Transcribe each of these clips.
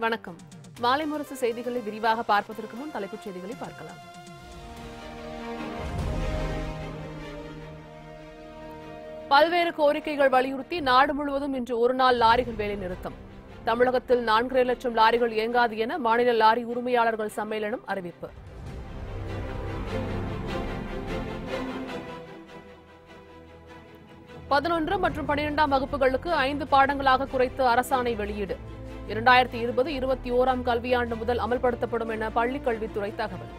வணக்கம் மாலை முரசு செய்திகளை விரிவாக பார்ப்பதற்கு முன் தலைப்புச் செய்திகளை பார்க்கலாம் பல்வேறு கோரிக்கைகள் வலியுறுத்தி நாடு முழுவதும் இன்று ஒருநாள் லாரிகள் வேலை நிறுத்தம் தமிழகத்தில் நான்கரை லட்சம் லாரிகள் இயங்காது என மாநில லாரி உரிமையாளர்கள் சம்மேளனம் அறிவிப்பு பதினொன்று மற்றும் பனிரெண்டாம் வகுப்புகளுக்கு ஐந்து பாடங்களாக குறைத்து அரசாணை வெளியீடு இரண்டாயிரத்தி இருபது இருபத்தி ஓராம் கல்வியாண்டு முதல் அமல்படுத்தப்படும் என பள்ளிக் கல்வித்துறை தகவல்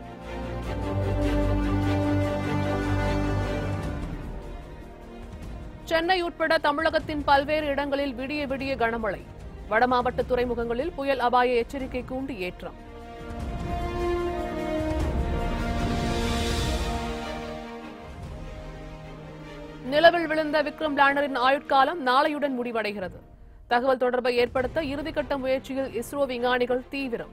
சென்னை உட்பட தமிழகத்தின் பல்வேறு இடங்களில் விடிய விடிய கனமழை வடமாவட்ட துறைமுகங்களில் புயல் அபாய எச்சரிக்கை கூண்டு ஏற்றம் நிலவில் விழுந்த விக்ரம் லேண்டரின் ஆயுட்காலம் நாளையுடன் முடிவடைகிறது தகவல் தொடர்பை ஏற்படுத்த இறுதிக்கட்ட முயற்சியில் இஸ்ரோ விஞ்ஞானிகள் தீவிரம்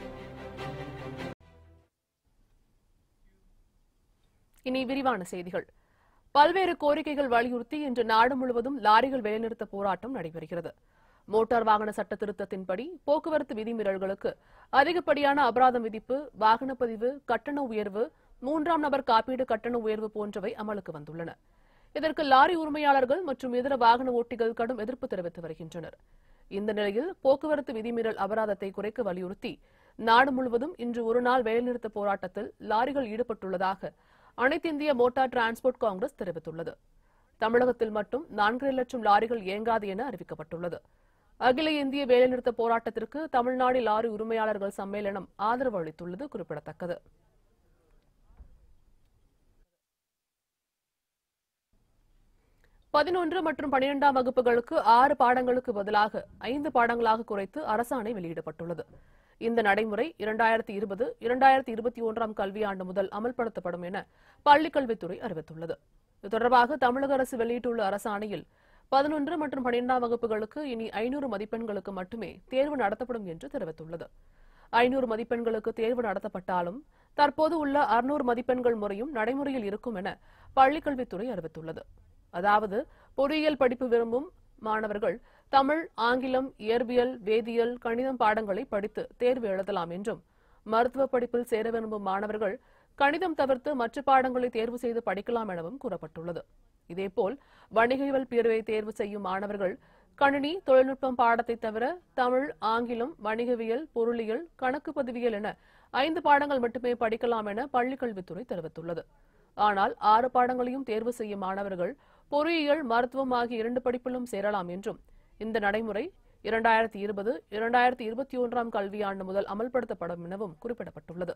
இனி விரிவான செய்திகள் பல்வேறு கோரிக்கைகள் வலியுறுத்தி இன்று நாடு முழுவதும் லாரிகள் வேலைநிறுத்த போராட்டம் நடைபெறுகிறது மோட்டார் வாகன சட்ட திருத்தத்தின்படி போக்குவரத்து விதிமீறல்களுக்கு அதிகப்படியான அபராதம் விதிப்பு வாகனப்பதிவு கட்டண உயர்வு மூன்றாம் நபர் காப்பீடு கட்டண உயர்வு போன்றவை அமலுக்கு வந்துள்ளன இதற்கு லாரி உரிமையாளர்கள் மற்றும் இதர வாகன ஓட்டிகள் கடும் எதிர்ப்பு தெரிவித்து வருகின்றனர் இந்த நிலையில் போக்குவரத்து விதிமீறல் அபராதத்தை குறைக்க வலியுறுத்தி நாடு முழுவதும் இன்று ஒருநாள் வேலைநிறுத்த போராட்டத்தில் லாரிகள் ஈடுபட்டுள்ளதாக அனைத்திந்திய மோட்டார் டிரான்ஸ்போர்ட் காங்கிரஸ் தெரிவித்துள்ளது தமிழகத்தில் மட்டும் நான்கரை லட்சம் லாரிகள் இயங்காது என அறிவிக்கப்பட்டுள்ளது அகில இந்திய வேலைநிறுத்த போராட்டத்திற்கு தமிழ்நாடு லாரி உரிமையாளர்கள் சம்மேளனம் ஆதரவு அளித்துள்ளது குறிப்பிடத்தக்கது பதினொன்று மற்றும் பனிரெண்டாம் வகுப்புகளுக்கு ஆறு பாடங்களுக்கு பதிலாக ஐந்து பாடங்களாக குறைத்து அரசாணை வெளியிடப்பட்டுள்ளது இந்த நடைமுறை இரண்டாயிரத்தி இருபது இரண்டாயிரத்தி இருபத்தி ஒன்றாம் கல்வியாண்டு முதல் அமல்படுத்தப்படும் என பள்ளிக் கல்வித்துறை அறிவித்துள்ளது இது தொடர்பாக தமிழக அரசு வெளியிட்டுள்ள அரசாணையில் பதினொன்று மற்றும் பனிரெண்டாம் வகுப்புகளுக்கு இனி ஐநூறு மதிப்பெண்களுக்கு மட்டுமே தேர்வு நடத்தப்படும் என்று தெரிவித்துள்ளது ஐநூறு மதிப்பெண்களுக்கு தேர்வு நடத்தப்பட்டாலும் தற்போது உள்ள அறுநூறு மதிப்பெண்கள் முறையும் நடைமுறையில் இருக்கும் என பள்ளிக் கல்வித்துறை அறிவித்துள்ளது அதாவது பொறியியல் படிப்பு விரும்பும் மாணவர்கள் தமிழ் ஆங்கிலம் இயற்பியல் வேதியியல் கணிதம் பாடங்களை படித்து தேர்வு எழுதலாம் என்றும் மருத்துவ படிப்பில் சேர விரும்பும் மாணவர்கள் கணிதம் தவிர்த்து மற்ற பாடங்களை தேர்வு செய்து படிக்கலாம் எனவும் கூறப்பட்டுள்ளது இதேபோல் வணிகவியல் பிரிவை தேர்வு செய்யும் மாணவர்கள் கணினி தொழில்நுட்பம் பாடத்தை தவிர தமிழ் ஆங்கிலம் வணிகவியல் பொருளியல் கணக்கு பதிவியல் என ஐந்து பாடங்கள் மட்டுமே படிக்கலாம் என பள்ளிக் கல்வித்துறை தெரிவித்துள்ளது ஆனால் ஆறு பாடங்களையும் தேர்வு செய்யும் மாணவர்கள் பொறியியல் மருத்துவம் ஆகிய இரண்டு படிப்பிலும் சேரலாம் என்றும் இந்த நடைமுறை இரண்டாயிரத்தி இருபது இரண்டாயிரத்தி இருபத்தி ஒன்றாம் கல்வியாண்டு முதல் அமல்படுத்தப்படும் எனவும் குறிப்பிடப்பட்டுள்ளது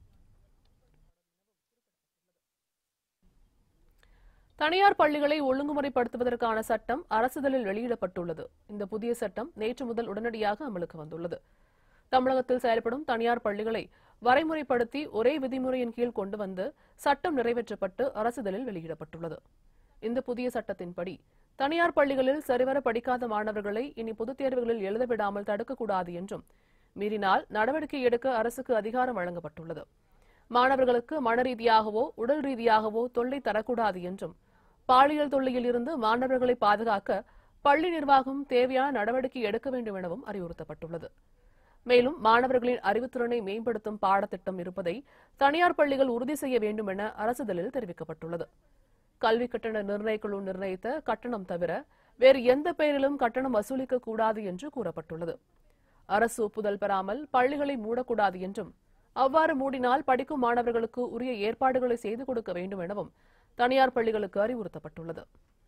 தனியார் பள்ளிகளை ஒழுங்குமுறைப்படுத்துவதற்கான சட்டம் அரசிதழில் வெளியிடப்பட்டுள்ளது இந்த புதிய சட்டம் நேற்று முதல் உடனடியாக அமலுக்கு வந்துள்ளது தமிழகத்தில் செயல்படும் தனியார் பள்ளிகளை வரைமுறைப்படுத்தி ஒரே விதிமுறையின் கீழ் கொண்டு வந்து சட்டம் நிறைவேற்றப்பட்டு அரசிதழில் வெளியிடப்பட்டுள்ளது இந்த புதிய சட்டத்தின்படி தனியார் பள்ளிகளில் சரிவர படிக்காத மாணவர்களை இனி பொதுத் தேர்வுகளில் எழுத விடாமல் தடுக்கக்கூடாது என்றும் மீறினால் நடவடிக்கை எடுக்க அரசுக்கு அதிகாரம் வழங்கப்பட்டுள்ளது மாணவர்களுக்கு மன ரீதியாகவோ உடல் ரீதியாகவோ தொல்லை தரக்கூடாது என்றும் பாலியல் தொல்லையில் இருந்து மாணவர்களை பாதுகாக்க பள்ளி நிர்வாகம் தேவையான நடவடிக்கை எடுக்க வேண்டும் எனவும் அறிவுறுத்தப்பட்டுள்ளது மேலும் மாணவர்களின் அறிவுத்திறனை மேம்படுத்தும் பாடத்திட்டம் இருப்பதை தனியார் பள்ளிகள் உறுதி செய்ய வேண்டும் என அரசுதலில் தெரிவிக்கப்பட்டுள்ளது கல்வி கட்டண நிர்ணயக்குழு நிர்ணயித்த கட்டணம் தவிர வேறு எந்த பெயரிலும் கட்டணம் வசூலிக்க கூடாது என்று கூறப்பட்டுள்ளது அரசு ஒப்புதல் பெறாமல் பள்ளிகளை மூடக்கூடாது என்றும் அவ்வாறு மூடினால் படிக்கும் மாணவர்களுக்கு உரிய ஏற்பாடுகளை செய்து கொடுக்க வேண்டும் எனவும் தனியார் பள்ளிகளுக்கு அறிவுறுத்தப்பட்டுள்ளது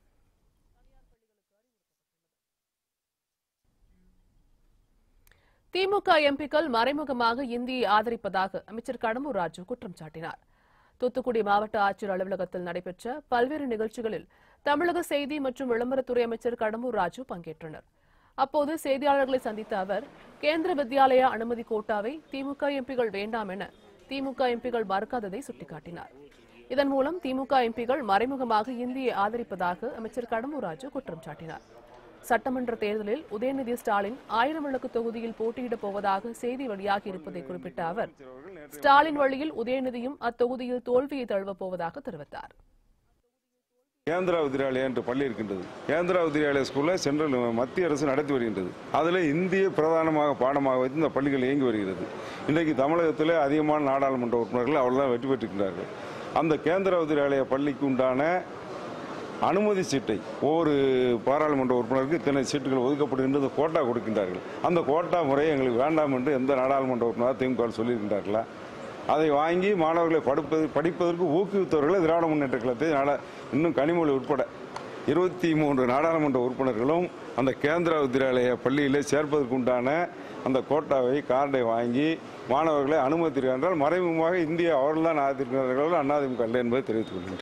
திமுக எம்பிக்கள் மறைமுகமாக இந்தியை ஆதரிப்பதாக அமைச்சர் கடம்பூர் ராஜு குற்றம் சாட்டினார் தூத்துக்குடி மாவட்ட ஆட்சியர் அலுவலகத்தில் நடைபெற்ற பல்வேறு நிகழ்ச்சிகளில் தமிழக செய்தி மற்றும் விளம்பரத்துறை அமைச்சர் கடம்பூர் ராஜு பங்கேற்றனர் அப்போது செய்தியாளர்களை சந்தித்த அவர் கேந்திர வித்யாலயா அனுமதி கோட்டாவை திமுக எம்பிகள் வேண்டாம் என திமுக எம்பிகள் மறுக்காததை சுட்டிக்காட்டினார் இதன் மூலம் திமுக எம்பிகள் மறைமுகமாக இந்தியை ஆதரிப்பதாக அமைச்சர் கடம்பூர் ராஜு குற்றம் சாட்டினார் சட்டமன்ற தேர்தலில் உதயநிதி ஸ்டாலின் ஆயிரம் விளக்கு தொகுதியில் போட்டியிடப் போவதாக செய்தி வெளியாகி இருப்பதை குறிப்பிட்ட அவர் ஸ்டாலின் வழியில் உதயநிதியும் அத்தொகுதியில் தோல்வியை தழுவப் போவதாக தெரிவித்தார் கேந்திரா வித்யாலயா என்ற பள்ளி இருக்கின்றது கேந்திரா வித்யாலயா ஸ்கூலில் சென்ட்ரல் மத்திய அரசு நடத்தி வருகின்றது அதில் இந்திய பிரதானமாக பாடமாக வைத்து இந்த பள்ளிகள் இயங்கி வருகிறது இன்றைக்கு தமிழகத்தில் அதிகமான நாடாளுமன்ற உறுப்பினர்கள் அவர்கள் வெற்றி பெற்றிருக்கிறார்கள் அந்த கேந்திரா வித்யாலயா பள்ளிக்கு உண்டான அனுமதி சீட்டை ஒவ்வொரு பாராளுமன்ற உறுப்பினருக்கு இத்தனை சீட்டுகள் ஒதுக்கப்படுகின்றது கோட்டா கொடுக்கின்றார்கள் அந்த கோட்டா முறை எங்களுக்கு வேண்டாம் என்று எந்த நாடாளுமன்ற உறுப்பினர் திமுக சொல்லியிருக்கின்றார்களா அதை வாங்கி மாணவர்களை படிப்பது படிப்பதற்கு ஊக்குவித்தவர்களை திராவிட முன்னேற்ற கழகத்தை நாடா இன்னும் கனிமொழி உட்பட இருபத்தி மூன்று நாடாளுமன்ற உறுப்பினர்களும் அந்த கேந்திரா வித்யாலய பள்ளியிலே சேர்ப்பதற்கு உண்டான அந்த கோட்டாவை கார்டை வாங்கி மாணவர்களை அனுமதித்திருக்கிறார் என்றால் மறைமுகமாக இந்திய அவர்கள் தான் ஆதரிக்கிறார்கள் அண்ணாதிமுக அல்ல என்பதை தெரிவித்துக் கொள்கிறேன்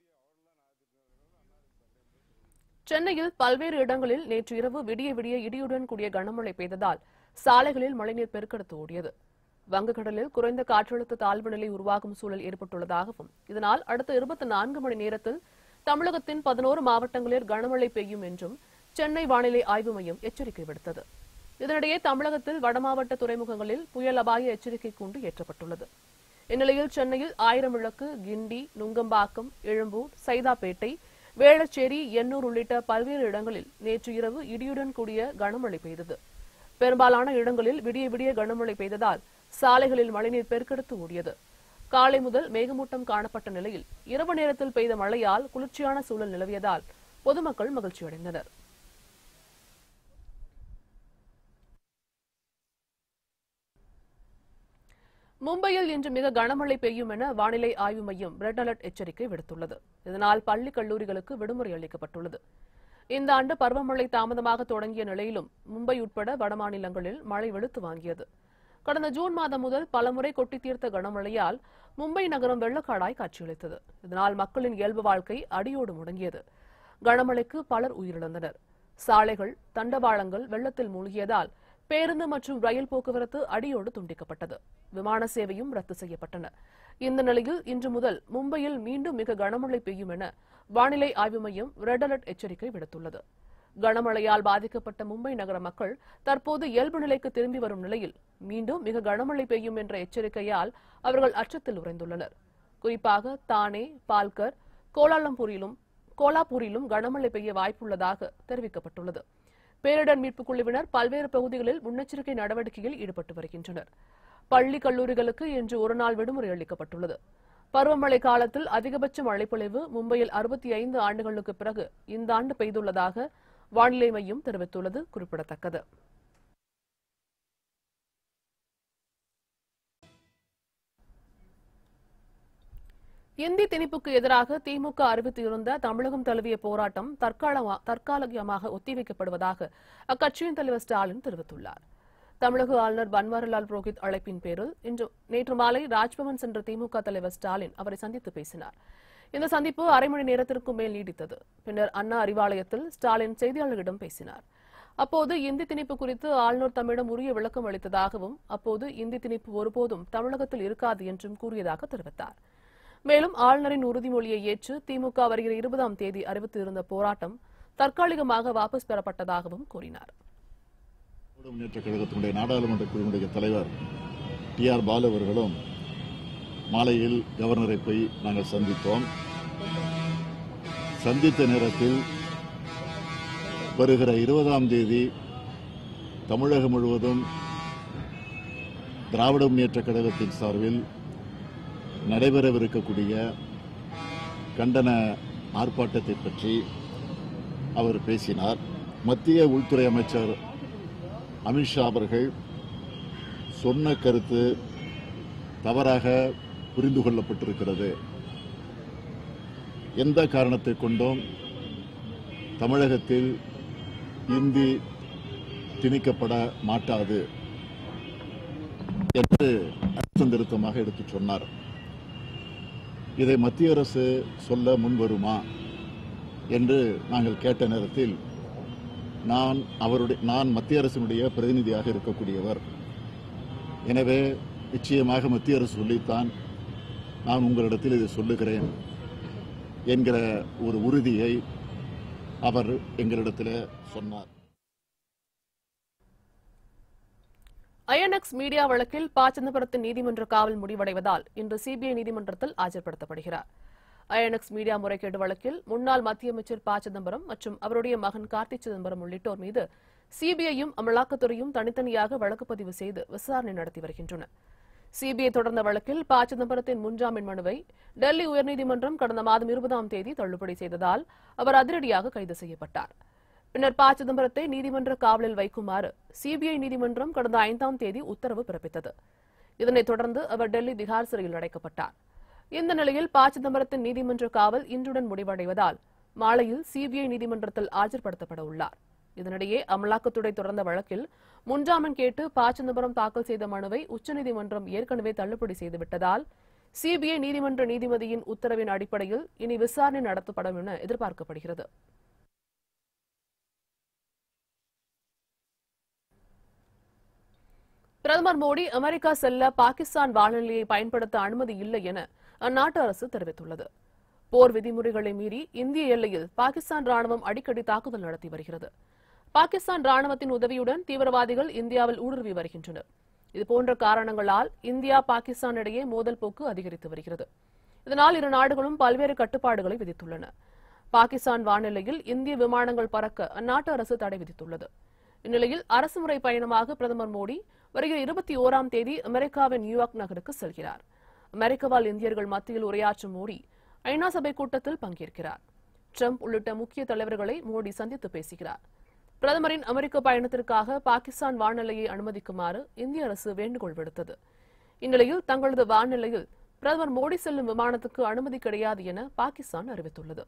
சென்னையில் பல்வேறு இடங்களில் நேற்று இரவு விடிய விடிய இடியுடன் கூடிய கனமழை பெய்ததால் சாலைகளில் மழைநீர் பெருக்கெடுத்து ஓடியது வங்கக்கடலில் குறைந்த காற்றழுத்த தாழ்வு நிலை உருவாகும் சூழல் ஏற்பட்டுள்ளதாகவும் இதனால் அடுத்த இருபத்தி நான்கு மணி நேரத்தில் தமிழகத்தின் பதினோரு மாவட்டங்களில் கனமழை பெய்யும் என்றும் சென்னை வானிலை ஆய்வு மையம் எச்சரிக்கை விடுத்தது இதனிடையே தமிழகத்தில் வடமாவட்ட துறைமுகங்களில் புயல் அபாய எச்சரிக்கை கூண்டு ஏற்றப்பட்டுள்ளது இந்நிலையில் சென்னையில் ஆயிரம் விளக்கு கிண்டி நுங்கம்பாக்கம் எழும்பூர் சைதாப்பேட்டை வேளச்சேரி எண்ணூர் உள்ளிட்ட பல்வேறு இடங்களில் நேற்று இரவு இடியுடன் கூடிய கனமழை பெய்தது பெரும்பாலான இடங்களில் விடிய விடிய கனமழை பெய்ததால் சாலைகளில் மழைநீர் பெருக்கெடுத்து ஓடியது காலை முதல் மேகமூட்டம் காணப்பட்ட நிலையில் இரவு நேரத்தில் பெய்த மழையால் குளிர்ச்சியான சூழல் நிலவியதால் பொதுமக்கள் மகிழ்ச்சியடைந்தனர் மும்பையில் இன்று மிக கனமழை பெய்யும் என வானிலை ஆய்வு மையம் ரெட் அலர்ட் எச்சரிக்கை விடுத்துள்ளது இதனால் பள்ளி கல்லூரிகளுக்கு விடுமுறை அளிக்கப்பட்டுள்ளது இந்த ஆண்டு பருவமழை தாமதமாக தொடங்கிய நிலையிலும் மும்பை உட்பட வடமாநிலங்களில் மழை வெளுத்து வாங்கியது கடந்த ஜூன் மாதம் முதல் பலமுறை கொட்டி தீர்த்த கனமழையால் மும்பை நகரம் வெள்ளக்காடாய் காட்சியளித்தது இதனால் மக்களின் இயல்பு வாழ்க்கை அடியோடு முடங்கியது கனமழைக்கு பலர் உயிரிழந்தனர் சாலைகள் தண்டவாளங்கள் வெள்ளத்தில் மூழ்கியதால் பேருந்து மற்றும் ரயில் போக்குவரத்து அடியோடு துண்டிக்கப்பட்டது விமான சேவையும் ரத்து செய்யப்பட்டன இந்த நிலையில் இன்று முதல் மும்பையில் மீண்டும் மிக கனமழை பெய்யும் என வானிலை ஆய்வு மையம் ரெட் அலர்ட் எச்சரிக்கை விடுத்துள்ளது கனமழையால் பாதிக்கப்பட்ட மும்பை நகர மக்கள் தற்போது இயல்பு நிலைக்கு திரும்பி வரும் நிலையில் மீண்டும் மிக கனமழை பெய்யும் என்ற எச்சரிக்கையால் அவர்கள் அச்சத்தில் உறைந்துள்ளனர் குறிப்பாக தானே பால்கர் கோலாலம்பூரிலும் கோலாப்பூரிலும் கனமழை பெய்ய வாய்ப்புள்ளதாக தெரிவிக்கப்பட்டுள்ளது பேரிடர் மீட்புக் குழுவினர் பல்வேறு பகுதிகளில் முன்னெச்சரிக்கை நடவடிக்கையில் ஈடுபட்டு வருகின்றனர் பள்ளி கல்லூரிகளுக்கு இன்று ஒருநாள் விடுமுறை அளிக்கப்பட்டுள்ளது பருவமழை காலத்தில் அதிகபட்ச மழைப்பொழிவு மும்பையில் அறுபத்தி ஐந்து ஆண்டுகளுக்கு பிறகு இந்த ஆண்டு பெய்துள்ளதாக வானிலை மையம் தெரிவித்துள்ளது குறிப்பிடத்தக்கது இந்தி திணிப்புக்கு எதிராக திமுக அறிவித்திருந்த தமிழகம் தழுவிய போராட்டம் தற்காலமா- தற்காலிகமாக ஒத்திவைக்கப்படுவதாக அக்கட்சியின் தலைவர் ஸ்டாலின் தெரிவித்துள்ளார் தமிழக ஆளுநர் பன்வாரிலால் புரோஹித் அழைப்பின் பேரில் இன்று நேற்று மாலை ராஜ்பவன் சென்ற திமுக தலைவர் ஸ்டாலின் அவரை சந்தித்து பேசினார் இந்த சந்திப்பு அரை மணி நேரத்திற்கும் மேல் நீடித்தது பின்னர் அண்ணா அறிவாலயத்தில் ஸ்டாலின் செய்தியாளர்களிடம் பேசினார் அப்போது இந்தி திணிப்பு குறித்து ஆளுநர் தம்மிடம் உரிய விளக்கம் அளித்ததாகவும் அப்போது இந்தி திணிப்பு ஒருபோதும் தமிழகத்தில் இருக்காது என்றும் கூறியதாக தெரிவித்தார் மேலும் ஆளுநரின் உறுதிமொழியை ஏற்று திமுக வருகிற இருபதாம் தேதி அறிவித்திருந்த போராட்டம் தற்காலிகமாக வாபஸ் பெறப்பட்டதாகவும் கூறினார் திராவிட முன்னேற்ற கழகத்தினுடைய நாடாளுமன்ற குழுவினுடைய தலைவர் டி ஆர் பாலு அவர்களும் மாலையில் கவர்னரை போய் நாங்கள் சந்தித்தோம் சந்தித்த நேரத்தில் வருகிற இருபதாம் தேதி தமிழகம் முழுவதும் திராவிட முன்னேற்ற கழகத்தின் சார்பில் நடைபெறவிருக்கக்கூடிய கண்டன ஆர்ப்பாட்டத்தை பற்றி அவர் பேசினார் மத்திய உள்துறை அமைச்சர் அமித்ஷா அவர்கள் சொன்ன கருத்து தவறாக புரிந்து கொள்ளப்பட்டிருக்கிறது எந்த காரணத்தை கொண்டும் தமிழகத்தில் இந்தி திணிக்கப்பட மாட்டாது என்று அழுத்தம் திருத்தமாக எடுத்துச் சொன்னார் இதை மத்திய அரசு சொல்ல முன்வருமா என்று நாங்கள் கேட்ட நேரத்தில் நான் அவருடைய நான் மத்திய அரசினுடைய பிரதிநிதியாக இருக்கக்கூடியவர் எனவே நிச்சயமாக மத்திய அரசு சொல்லித்தான் நான் உங்களிடத்தில் இதை சொல்லுகிறேன் என்கிற ஒரு உறுதியை அவர் எங்களிடத்தில் சொன்னார் ஐஎன்எக்ஸ் மீடியா வழக்கில் ப சிதம்பரத்தின் நீதிமன்ற காவல் முடிவடைவதால் இன்று சிபிஐ நீதிமன்றத்தில் ஆஜர்படுத்தப்படுகிறார் ஐஎன்எக்ஸ் மீடியா முறைகேடு வழக்கில் முன்னாள் மத்திய அமைச்சர் ப சிதம்பரம் மற்றும் அவருடைய மகன் கார்த்தி சிதம்பரம் உள்ளிட்டோர் மீது சிபிஐயும் அமலாக்கத்துறையும் தனித்தனியாக வழக்கு பதிவு செய்து விசாரணை நடத்தி வருகின்றன சிபிஐ தொடர்ந்த வழக்கில் ப சிதம்பரத்தின் முன்ஜாமீன் மனுவை டெல்லி உயர்நீதிமன்றம் கடந்த மாதம் இருபதாம் தேதி தள்ளுபடி செய்ததால் அவர் அதிரடியாக கைது செய்யப்பட்டார் பின்னர் ப சிதம்பரத்தை நீதிமன்ற காவலில் வைக்குமாறு சிபிஐ நீதிமன்றம் கடந்த ஐந்தாம் தேதி உத்தரவு பிறப்பித்தது இதனைத் தொடர்ந்து அவர் டெல்லி திகார் சிறையில் அடைக்கப்பட்டார் இந்த நிலையில் ப சிதம்பரத்தின் நீதிமன்ற காவல் இன்றுடன் முடிவடைவதால் மாலையில் சிபிஐ நீதிமன்றத்தில் ஆஜர்படுத்தப்பட உள்ளார் இதனிடையே அமலாக்கத்துறை தொடர்ந்த வழக்கில் முன்ஜாமீன் கேட்டு ப சிதம்பரம் தாக்கல் செய்த மனுவை உச்சநீதிமன்றம் ஏற்கனவே தள்ளுபடி செய்துவிட்டதால் சிபிஐ நீதிமன்ற நீதிபதியின் உத்தரவின் அடிப்படையில் இனி விசாரணை நடத்தப்படும் என எதிர்பார்க்கப்படுகிறது பிரதமர் மோடி அமெரிக்கா செல்ல பாகிஸ்தான் வானொலியை பயன்படுத்த அனுமதி இல்லை என அந்நாட்டு அரசு தெரிவித்துள்ளது போர் விதிமுறைகளை மீறி இந்திய எல்லையில் பாகிஸ்தான் ராணுவம் அடிக்கடி தாக்குதல் நடத்தி வருகிறது பாகிஸ்தான் ராணுவத்தின் உதவியுடன் தீவிரவாதிகள் இந்தியாவில் ஊடுருவி வருகின்றனர் இதுபோன்ற காரணங்களால் இந்தியா பாகிஸ்தான் இடையே மோதல் போக்கு அதிகரித்து வருகிறது இதனால் இரு நாடுகளும் பல்வேறு கட்டுப்பாடுகளை விதித்துள்ளன பாகிஸ்தான் வானெல்லையில் இந்திய விமானங்கள் பறக்க அந்நாட்டு அரசு தடை விதித்துள்ளது இந்நிலையில் அரசுமுறை பயணமாக பிரதமர் மோடி வருகிற இருபத்தி ஓராம் தேதி அமெரிக்காவின் நியூயார்க் நகருக்கு செல்கிறார் அமெரிக்க வாழ் இந்தியர்கள் மத்தியில் உரையாற்றும் மோடி ஐநா சபை கூட்டத்தில் பங்கேற்கிறார் ட்ரம்ப் உள்ளிட்ட முக்கிய தலைவர்களை மோடி சந்தித்து பேசுகிறார் பிரதமரின் அமெரிக்க பயணத்திற்காக பாகிஸ்தான் வானெல்லையை அனுமதிக்குமாறு இந்திய அரசு வேண்டுகோள் விடுத்தது இந்நிலையில் தங்களது வானெல்லையில் பிரதமர் மோடி செல்லும் விமானத்துக்கு அனுமதி கிடையாது என பாகிஸ்தான் அறிவித்துள்ளது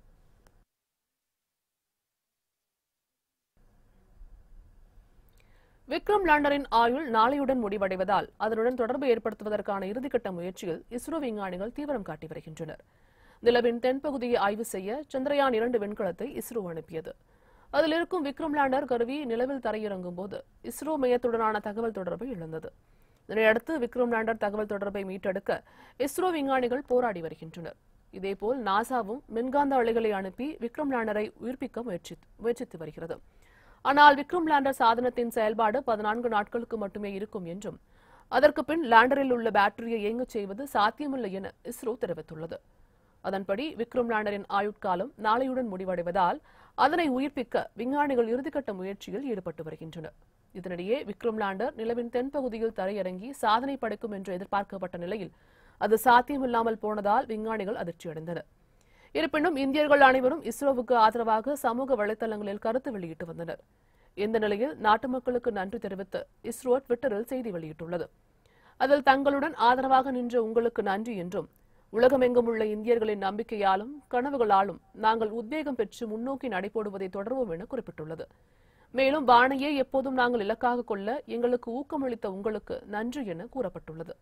விக்ரம் லேண்டரின் ஆயுள் நாளையுடன் முடிவடைவதால் அதனுடன் தொடர்பு ஏற்படுத்துவதற்கான இறுதிக்கட்ட முயற்சியில் இஸ்ரோ விஞ்ஞானிகள் தீவிரம் காட்டி வருகின்றனர் நிலவின் தென்பகுதியை ஆய்வு செய்ய சந்திரயான் இரண்டு விண்கலத்தை இஸ்ரோ அனுப்பியது அதில் இருக்கும் விக்ரம் லேண்டர் கருவி நிலவில் தரையிறங்கும் போது இஸ்ரோ மையத்துடனான தகவல் தொடர்பை இழந்தது இதனையடுத்து விக்ரம் லேண்டர் தகவல் தொடர்பை மீட்டெடுக்க இஸ்ரோ விஞ்ஞானிகள் போராடி வருகின்றனர் இதேபோல் நாசாவும் மின்காந்த அலைகளை அனுப்பி விக்ரம் லேண்டரை உயிர்ப்பிக்க முயற்சி முயற்சித்து வருகிறது ஆனால் விக்ரம் லேண்டர் சாதனத்தின் செயல்பாடு பதினான்கு நாட்களுக்கு மட்டுமே இருக்கும் என்றும் அதற்கு பின் லேண்டரில் உள்ள பேட்டரியை இயங்கச் செய்வது சாத்தியமில்லை என இஸ்ரோ தெரிவித்துள்ளது அதன்படி விக்ரம் லேண்டரின் ஆயுட்காலம் நாளையுடன் முடிவடைவதால் அதனை உயிர்ப்பிக்க விஞ்ஞானிகள் இறுதிக்கட்ட முயற்சியில் ஈடுபட்டு வருகின்றனர் இதனிடையே விக்ரம் லேண்டர் நிலவின் தென்பகுதியில் தரையிறங்கி சாதனை படைக்கும் என்று எதிர்பார்க்கப்பட்ட நிலையில் அது சாத்தியமில்லாமல் போனதால் விஞ்ஞானிகள் அதிர்ச்சியடைந்தனர் இருப்பினும் இந்தியர்கள் அனைவரும் இஸ்ரோவுக்கு ஆதரவாக சமூக வலைதளங்களில் கருத்து வெளியிட்டு வந்தனர் இந்த நிலையில் நாட்டு மக்களுக்கு நன்றி தெரிவித்து இஸ்ரோ ட்விட்டரில் செய்தி வெளியிட்டுள்ளது அதில் தங்களுடன் ஆதரவாக நின்ற உங்களுக்கு நன்றி என்றும் உலகமெங்கும் உள்ள இந்தியர்களின் நம்பிக்கையாலும் கனவுகளாலும் நாங்கள் உத்வேகம் பெற்று முன்னோக்கி நடைபோடுவதை தொடர்வோம் என குறிப்பிட்டுள்ளது மேலும் வானையே எப்போதும் நாங்கள் இலக்காக கொள்ள எங்களுக்கு ஊக்கமளித்த உங்களுக்கு நன்றி என கூறப்பட்டுள்ளது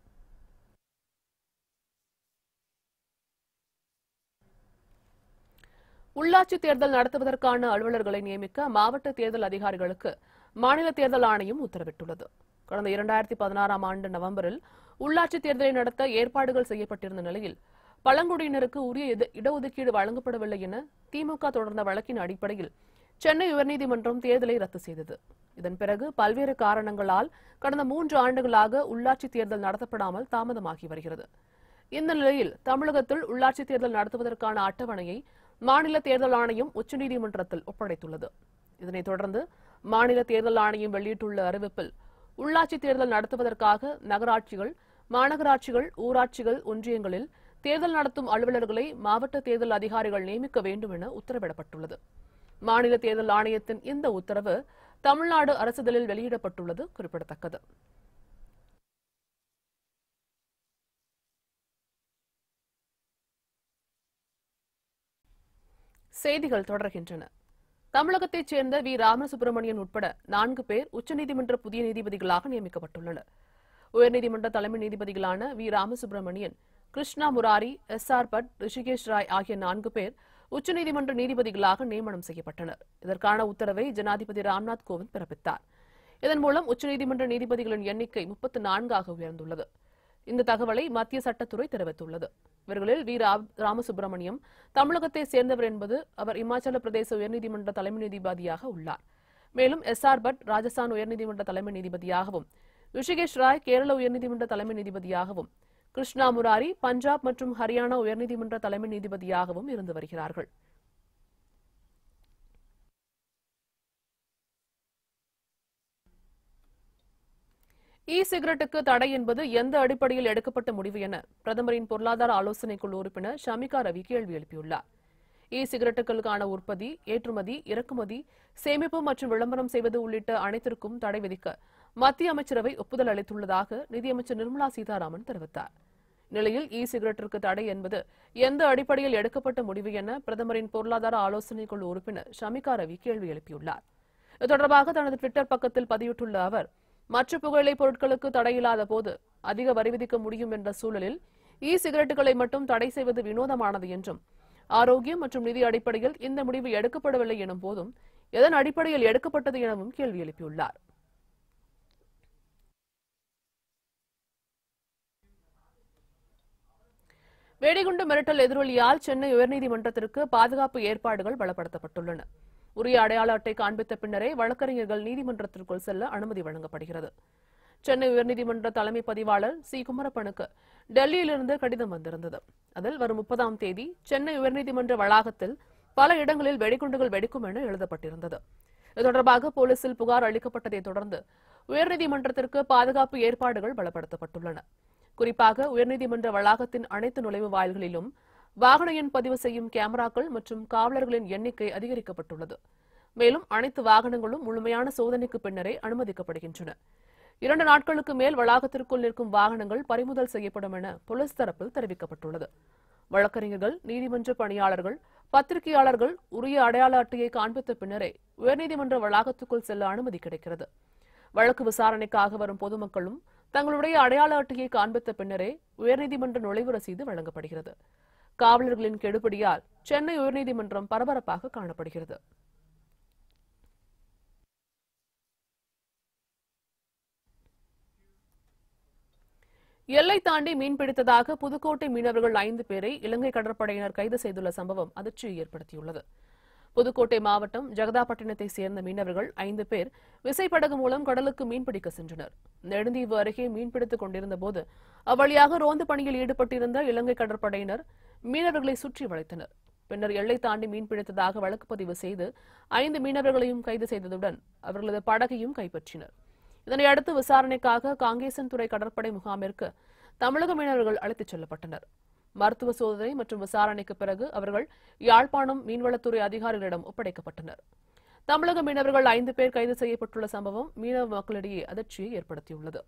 உள்ளாட்சி தேர்தல் நடத்துவதற்கான அலுவலர்களை நியமிக்க மாவட்ட தேர்தல் அதிகாரிகளுக்கு மாநில தேர்தல் ஆணையம் உத்தரவிட்டுள்ளது கடந்த இரண்டாயிரத்தி பதினாறாம் ஆண்டு நவம்பரில் உள்ளாட்சி தேர்தலை நடத்த ஏற்பாடுகள் செய்யப்பட்டிருந்த நிலையில் பழங்குடியினருக்கு உரிய இட- இடஒதுக்கீடு வழங்கப்படவில்லை என திமுக தொடர்ந்த வழக்கின் அடிப்படையில் சென்னை உயர்நீதிமன்றம் தேர்தலை ரத்து செய்தது இதன் பிறகு பல்வேறு காரணங்களால் கடந்த மூன்று ஆண்டுகளாக உள்ளாட்சி தேர்தல் நடத்தப்படாமல் தாமதமாகி வருகிறது இந்த நிலையில் தமிழகத்தில் உள்ளாட்சி தேர்தல் நடத்துவதற்கான அட்டவணையை மாநில தேர்தல் ஆணையம் உச்சநீதிமன்றத்தில் ஒப்படைத்துள்ளது இதனைத் தொடர்ந்து மாநில தேர்தல் ஆணையம் வெளியிட்டுள்ள அறிவிப்பில் உள்ளாட்சி தேர்தல் நடத்துவதற்காக நகராட்சிகள் மாநகராட்சிகள் ஊராட்சிகள் ஒன்றியங்களில் தேர்தல் நடத்தும் அலுவலர்களை மாவட்ட தேர்தல் அதிகாரிகள் நியமிக்க வேண்டும் என உத்தரவிடப்பட்டுள்ளது மாநில தேர்தல் ஆணையத்தின் இந்த உத்தரவு தமிழ்நாடு அரசிதழில் வெளியிடப்பட்டுள்ளது குறிப்பிடத்தக்கது செய்திகள் தொடர்கின்றன தமிழகத்தைச் சேர்ந்த வி ராமசுப்பிரமணியன் உட்பட நான்கு பேர் உச்சநீதிமன்ற புதிய நீதிபதிகளாக நியமிக்கப்பட்டுள்ளனர் உயர்நீதிமன்ற தலைமை நீதிபதிகளான V Ramasubramanian Krishna Murari S R Bhat Hrishikesh Roy ஆகிய நான்கு பேர் உச்சநீதிமன்ற நீதிபதிகளாக நியமனம் செய்யப்பட்டனர் இதற்கான உத்தரவை ஜனாதிபதி ராம்நாத் கோவிந்த் பிறப்பித்தார் இதன் மூலம் உச்சநீதிமன்ற நீதிபதிகளின் எண்ணிக்கை முப்பத்து நான்காக உயர்ந்துள்ளது இந்த தகவலை மத்திய சட்டத்துறை தெரிவித்துள்ளது இவர்களில் வி ரா- ராமசுப்பிரமணியம் தமிழகத்தை சேர்ந்தவர் என்பது அவர் இமாச்சல பிரதேச உயர்நீதிமன்ற தலைமை நீதிபதியாக உள்ளார் மேலும் எஸ் ஆர் பட் ராஜஸ்தான் உயர்நீதிமன்ற தலைமை நீதிபதியாகவும் ரிஷிகேஷ் ராய் கேரள உயர்நீதிமன்ற தலைமை நீதிபதியாகவும் கிருஷ்ணா முராரி பஞ்சாப் மற்றும் ஹரியானா உயர்நீதிமன்ற தலைமை நீதிபதியாகவும் இருந்து வருகிறார்கள் இ சிகரெட்டுக்கு தடை என்பது எந்த அடிப்படையில் எடுக்கப்பட்ட முடிவு என பிரதமரின் பொருளாதார ஆலோசனைக் குழு உறுப்பினர் ஷமிகா ரவி கேள்வி எழுப்பியுள்ளார் இ சிகரெட்டுகளுக்கான உற்பத்தி ஏற்றுமதி இறக்குமதி சேமிப்பு மற்றும் விளம்பரம் செய்வது உள்ளிட்ட அனைத்திற்கும் தடை விதிக்க மத்திய அமைச்சரவை ஒப்புதல் அளித்துள்ளதாக நிதியமைச்சர் நிர்மலா சீதாராமன் தெரிவித்தார் நிலையில் இ சிகரெட்டிற்கு தடை என்பது எந்த அடிப்படையில் எடுக்கப்பட்ட முடிவு என பிரதமரின் பொருளாதார ஆலோசனைக் குழு உறுப்பினர் ஷமிகா ரவி கேள்வி எழுப்பியுள்ளார் இது தொடர்பாக தனது ட்விட்டர் பக்கத்தில் பதிவிட்டுள்ள அவர் மற்ற புகையிலைப் பொருட்களுக்கு தடையில்லாத போது அதிக வரி விதிக்க முடியும் என்ற சூழலில் இ சிகரெட்டுகளை மட்டும் தடை செய்வது வினோதமானது என்றும் ஆரோக்கியம் மற்றும் நிதி அடிப்படையில் இந்த முடிவு எடுக்கப்படவில்லை எனும் போதும் எதன் அடிப்படையில் எடுக்கப்பட்டது எனவும் கேள்வி எழுப்பியுள்ளார் வெடிகுண்டு மிரட்டல் எதிரொலியால் சென்னை உயர்நீதிமன்றத்திற்கு பாதுகாப்பு ஏற்பாடுகள் பலப்படுத்தப்பட்டுள்ளன உரிய அடையாள அட்டை காண்பித்த பின்னரே வழக்கறிஞர்கள் நீதிமன்றத்திற்குள் செல்ல அனுமதி வழங்கப்படுகிறது சென்னை உயர்நீதிமன்ற தலைமை பதிவாளர் சி குமரப்பனுக்கு டெல்லியிலிருந்து கடிதம் வந்திருந்தது அதில் வரும் முப்பதாம் தேதி சென்னை உயர்நீதிமன்ற வளாகத்தில் பல இடங்களில் வெடிகுண்டுகள் வெடிக்கும் என எழுதப்பட்டிருந்தது இது தொடர்பாக போலீசில் புகார் அளிக்கப்பட்டதைத் தொடர்ந்து உயர்நீதிமன்றத்திற்கு பாதுகாப்பு ஏற்பாடுகள் பலப்படுத்தப்பட்டுள்ளன குறிப்பாக உயர்நீதிமன்ற வளாகத்தின் அனைத்து நுழைவு வாயில்களிலும் வாகன எண் பதிவு செய்யும் கேமராக்கள் மற்றும் காவலர்களின் எண்ணிக்கை அதிகரிக்கப்பட்டுள்ளது மேலும் அனைத்து வாகனங்களும் முழுமையான சோதனைக்கு பின்னரே அனுமதிக்கப்படுகின்றன இரண்டு நாட்களுக்கு மேல் வளாகத்திற்குள் நிற்கும் வாகனங்கள் பறிமுதல் செய்யப்படும் என போலீஸ் தரப்பில் தெரிவிக்கப்பட்டுள்ளது வழக்கறிஞர்கள் நீதிமன்ற பணியாளர்கள் பத்திரிகையாளர்கள் உரிய அடையாள அட்டையை காண்பித்த பின்னரே உயர்நீதிமன்ற வளாகத்துக்குள் செல்ல அனுமதி கிடைக்கிறது வழக்கு விசாரணைக்காக வரும் பொதுமக்களும் தங்களுடைய அடையாள அட்டையை காண்பித்த பின்னரே உயர்நீதிமன்ற நுழைவு ரசீது வழங்கப்படுகிறது காவலர்களின் கெடுபிடியால் சென்னை உயர்நீதிமன்றம் பரபரப்பாக காணப்படுகிறது எல்லை தாண்டி மீன் பிடித்ததாக புதுக்கோட்டை மீனவர்கள் ஐந்து பேரை இலங்கை கடற்படையினர் கைது செய்துள்ள சம்பவம் அதிர்ச்சியை ஏற்படுத்தியுள்ளது புதுக்கோட்டை மாவட்டம் ஜெகதாப்பட்டினத்தை சேர்ந்த மீனவர்கள் ஐந்து பேர் விசைப்படகு மூலம் கடலுக்கு மீன்பிடிக்க சென்றனர் நெடுந்தீவு அருகே மீன்பிடித்துக் கொண்டிருந்த போது அவ்வழியாக ரோந்து பணியில் ஈடுபட்டிருந்த இலங்கை கடற்படையினர் மீனவர்களை சுற்றி வளைத்தனர் பின்னர் எல்லை தாண்டி மீன்பிடித்ததாக வழக்கு பதிவு செய்து ஐந்து மீனவர்களையும் கைது செய்ததுடன் அவர்களது படகையும் கைப்பற்றினர் இதனையடுத்து விசாரணைக்காக காங்கேசன்துறை கடற்படை முகாமிற்கு தமிழக மீனவர்கள் அழைத்துச் செல்லப்பட்டனர் மருத்துவ சோதனை மற்றும் விசாரணைக்கு பிறகு அவர்கள் யாழ்ப்பாணம் மீன்வளத்துறை அதிகாரிகளிடம் ஒப்படைக்கப்பட்டனர் தமிழக மீனவர்கள் ஐந்து பேர் கைது செய்யப்பட்டுள்ள சம்பவம் மீனவ மக்களிடையே அதிர்ச்சியை ஏற்படுத்தியுள்ளது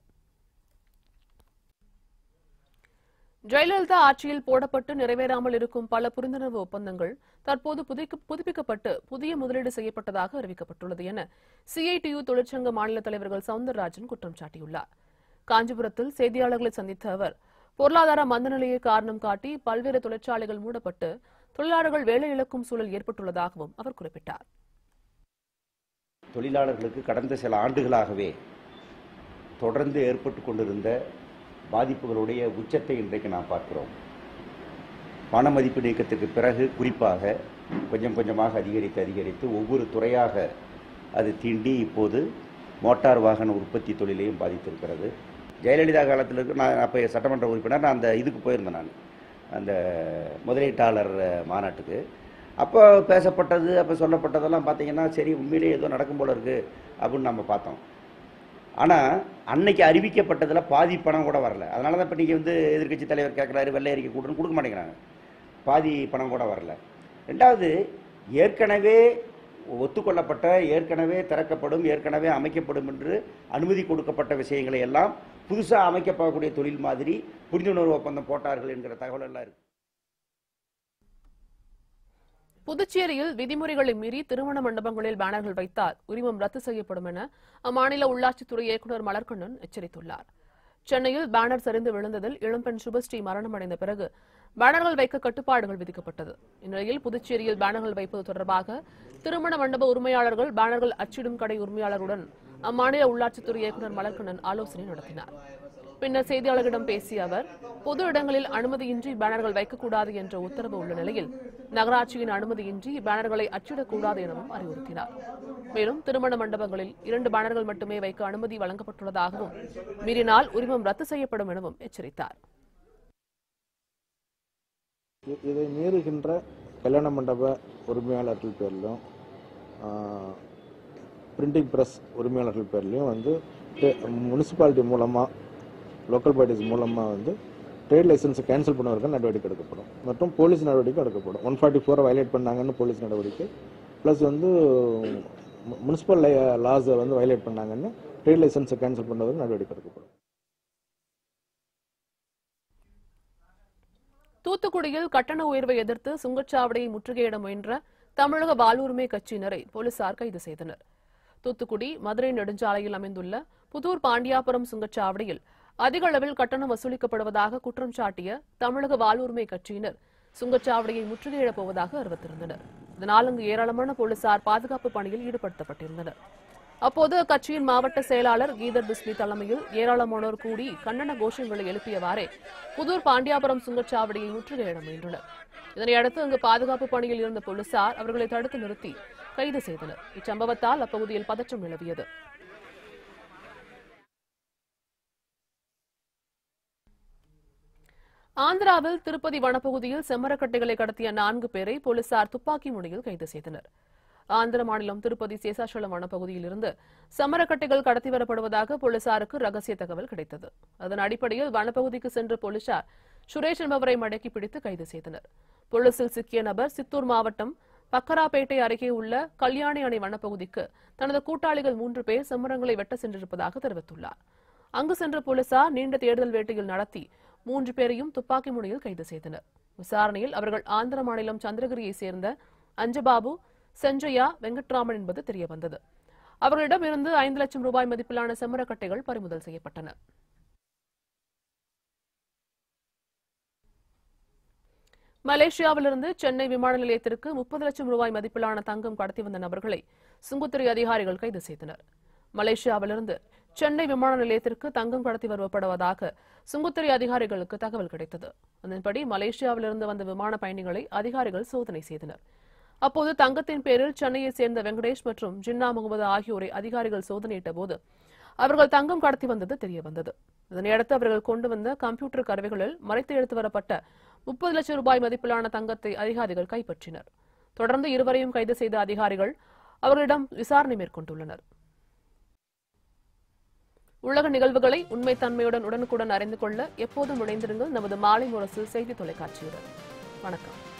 ஜெயலலிதா ஆட்சியில் போடப்பட்டு நிறைவேறாமல் இருக்கும் பல புரிந்துணர்வு ஒப்பந்தங்கள் தற்போது புதுப்பிக்க- புதுப்பிக்கப்பட்டு புதிய முதலீடு செய்யப்பட்டதாக அறிவிக்கப்பட்டுள்ளது என சிஐடியு தொழிற்சங்க மாநில தலைவர்கள் சவுந்தரராஜன் குற்றம் சாட்டியுள்ளார் காஞ்சிபுரத்தில் செய்தியாளர்களை சந்தித்த அவர் பொருளாதார மந்தநிலையை காரணம் காட்டி பல்வேறு தொழிற்சாலைகள் மூடப்பட்டு தொழிலாளர்கள் வேலை இழக்கும் சூழல் ஏற்பட்டுள்ளதாகவும் அவர் குறிப்பிட்டார் தொழிலாளர்களுக்கு கடந்த சில ஆண்டுகளாகவே தொடர்ந்து ஏற்பட்டு கொண்டிருந்த பாதிப்புகளுடைய உச்சத்தை இன்றைக்கு நாம் பார்க்கிறோம் பண மதிப்பீடு இயக்கத்திற்கு பிறகு குறிப்பாக கொஞ்சம் கொஞ்சமாக அதிகரித்து அதிகரித்து ஒவ்வொரு துறையாக அது தீண்டி இப்போது மோட்டார் வாகன உற்பத்தி தொழிலையும் பாதித்திருக்கிறது ஜெயலலிதா காலத்தில் இருக்க நான் அப்போ சட்டமன்ற உறுப்பினர் நான் அந்த இதுக்கு போயிருந்தேன் நான் அந்த முதலீட்டாளர் அஹ், மாநாட்டுக்கு அப்போ பேசப்பட்டது அப்போ சொல்லப்பட்டதெல்லாம் பார்த்தீங்கன்னா சரி உண்மையிலேயே ஏதோ நடக்கும் போல இருக்கு அப்படின்னு நம்ம பார்த்தோம் ஆனால் அன்னைக்கு அறிவிக்கப்பட்டதில் பாதி பணம் கூட வரல அதனால தான் இப்போ நீங்கள் வந்து எதிர்க்கட்சி தலைவர் கேட்குறாரு வெள்ளை அறிக்கை கூட்டுன்னு கொடுக்க மாட்டேங்கிறாங்க பாதி பணம் கூட வரல ரெண்டாவது ஏற்கனவே ஒத்துக்கொள்ளப்பட்ட ஏற்கனவே திறக்கப்படும் ஏற்கனவே அமைக்கப்படும் என்று அனுமதி கொடுக்கப்பட்ட விஷயங்களை எல்லாம் புதுசாக அமைக்கப்படக்கூடிய தொழில் மாதிரி புரிந்துணர்வு ஒப்பந்தம் போட்டார்கள் என்கிற தகவல் எல்லாம் இருக்கு புதுச்சேரியில் விதிமுறைகளை மீறி திருமண மண்டபங்களில் பேனர்கள் வைத்தால் உரிமம் ரத்து செய்யப்படும் என அம்மாநில உள்ளாட்சித்துறை இயக்குநர் மலர்கண்ணன் எச்சரித்துள்ளார் சென்னையில் பேனர் சரிந்து விழுந்ததில் இளம்பெண் சுபஸ்ரீ மரணமடைந்த பிறகு பேனர்கள் வைக்க கட்டுப்பாடுகள் விதிக்கப்பட்டது இந்நிலையில் புதுச்சேரியில் பேனர்கள் வைப்பது தொடர்பாக திருமண மண்டப உரிமையாளர்கள் பேனர்கள் அச்சிடும் கடை உரிமையாளருடன் அம்மாநில உள்ளாட்சித்துறை இயக்குநர் மலர்கண்ணன் ஆலோசனை நடத்தினார் பின்னர் செய்தியாளர்களிடம் பேசிய அவர் பொது இடங்களில் அனுமதியின்றி பேனர்கள் வைக்கக்கூடாது என்ற உத்தரவு உள்ள நிலையில் நகராட்சியின் அனுமதியின்றி பேனர்களை அச்சிடக்கூடாது எனவும் அறிவுறுத்தினார் மேலும் திருமண மண்டபங்களில் இரண்டு பேனர்கள் மட்டுமே வைக்க அனுமதி வழங்கப்பட்டுள்ளதாகவும் மீறினால் உரிமம் ரத்து செய்யப்படும் எனவும் எச்சரித்தார் இ- இதை மீறுகின்ற கல்யாண மண்டப உரிமையாளர்கள் பேரிலும் பிரிண்டிங் பிரஸ் உரிமையாளர்கள் பேர்லையும் வந்து முனிசிபாலிட்டி மூலமாக லோக்கல் பாடிஸ் மூலமாக வந்து ட்ரேட் லைசன்ஸை கேன்சல் பண்ணுவதற்கு நடவடிக்கை எடுக்கப்படும் மற்றும் போலீஸ் நடவடிக்கை எடுக்கப்படும் ஒன் ஃபார்ட்டி ஃபோரை வயலேட் பண்ணாங்கன்னு போலீஸ் நடவடிக்கை ப்ளஸ் வந்து முனிசிபல் லாஸை வந்து வயலேட் பண்ணாங்கன்னு ட்ரேட் லைசன்ஸை கேன்சல் பண்ணுவதற்கு நடவடிக்கை எடுக்கப்படும் தூத்துக்குடியில் கட்டண உயர்வை எதிர்த்து சுங்கச்சாவடியை முற்றுகையிட முயன்ற தமிழக வாழ்வுரிமை கட்சியினரை போலீசார் கைது செய்தனர் தூத்துக்குடி மதுரை நெடுஞ்சாலையில் அமைந்துள்ள புதூர் பாண்டியாபுரம் சுங்கச்சாவடியில் அதிக அளவில் கட்டணம் வசூலிக்கப்படுவதாக குற்றம் சாட்டிய தமிழக வாழ்வுரிமை கட்சியினர் சுங்கச்சாவடியை முற்றுகையிடப் போவதாக அறிவித்திருந்தனர் இதனால் அங்கு ஏராளமான போலீசார் பாதுகாப்பு பணியில் ஈடுபடுத்தப்பட்டிருந்தனர் அப்போது அக்கட்சியின் மாவட்ட செயலாளர் கீதர் பிஸ்மி தலைமையில் ஏராளமானோர் கூடி கண்டன கோஷங்களை எழுப்பியவாறே புதூர் பாண்டியாபுரம் சுங்கச்சாவடியை முற்றுகையிட முயன்றனர் இதனையடுத்து அங்கு பாதுகாப்பு பணியில் இருந்த போலீசார் அவர்களை தடுத்து நிறுத்தி கைது செய்தனர் இச்சம்பவத்தால் அப்பகுதியில் பதற்றம் நிலவியது ஆந்திராவில் திருப்பதி வனப்பகுதியில் செம்மரக்கட்டைகளை கடத்திய நான்கு பேரை போலீசார் துப்பாக்கி முனையில் கைது செய்தனர் ஆந்திர மாநிலம் திருப்பதி சேசாச்சலம் வனப்பகுதியில் இருந்து சமரக்கட்டைகள் கடத்தி வரப்படுவதாக போலீசாருக்கு ரகசிய தகவல் கிடைத்தது அதன் அடிப்படையில் வனப்பகுதிக்கு சென்ற போலீசார் சுரேஷ் என்பவரை மடக்கி பிடித்து கைது செய்தனர் போலீசில் சிக்கிய நபர் சித்தூர் மாவட்டம் பக்கராப்பேட்டை அருகே உள்ள கல்யாணி அணை வனப்பகுதிக்கு தனது கூட்டாளிகள் மூன்று பேர் செம்மரங்களை வெட்ட சென்றிருப்பதாக தெரிவித்துள்ளார் அங்கு சென்ற போலீசார் நீண்ட தேடுதல் வேட்டையில் நடத்தி மூன்று பேரையும் துப்பாக்கி முனையில் கைது செய்தனர் விசாரணையில் அவர்கள் ஆந்திர மாநிலம் சந்திரகிரியைச் சேர்ந்த அஞ்சபாபு செஞ்சையா வெங்கட்ராமன் என்பது தெரியவந்தது அவர்களிடம் இருந்து ஐந்து லட்சம் ரூபாய் மதிப்பிலான செம்மரக்கட்டைகள் பறிமுதல் செய்யப்பட்டன மலேசியாவிலிருந்து சென்னை விமான நிலையத்திற்கு முப்பது லட்சம் ரூபாய் மதிப்பிலான தங்கம் கடத்தி வந்த நபர்களை சுங்கத்துறை அதிகாரிகள் கைது செய்தனர் மலேசியாவிலிருந்து சென்னை விமான நிலையத்திற்கு தங்கம் கடத்தி வரப்படுவதாக சுங்கத்துறை அதிகாரிகளுக்கு தகவல் கிடைத்தது அதன்படி மலேசியாவிலிருந்து வந்த விமான பயணிகளை அதிகாரிகள் சோதனை செய்தனர் அப்போது தங்கத்தின் பேரில் சென்னையைச் சேர்ந்த வெங்கடேஷ் மற்றும் ஜின்னா முகமது ஆகியோரை அதிகாரிகள் சோதனையிட்ட போது அவர்கள் தங்கம் கடத்தி வந்தது தெரியவந்தது இதனையடுத்து அவர்கள் கொண்டு வந்த கம்ப்யூட்டர் கருவிகளில் மறைத்து எடுத்து வரப்பட்ட முப்பது லட்சம் ரூபாய் மதிப்பிலான தங்கத்தை அதிகாரிகள் கைப்பற்றினர் தொடர்ந்து இருவரையும் கைது செய்த அதிகாரிகள் அவர்களிடம் விசாரணை மேற்கொண்டுள்ளனர் உலக நிகழ்வுகளை உண்மைத்தன்மையுடன் உடனுக்குடன் அறிந்து கொள்ள எப்போதும் இணைந்திருங்கள் நமது மாலை முரசு செய்தி தொலைக்காட்சியுடன் வணக்கம்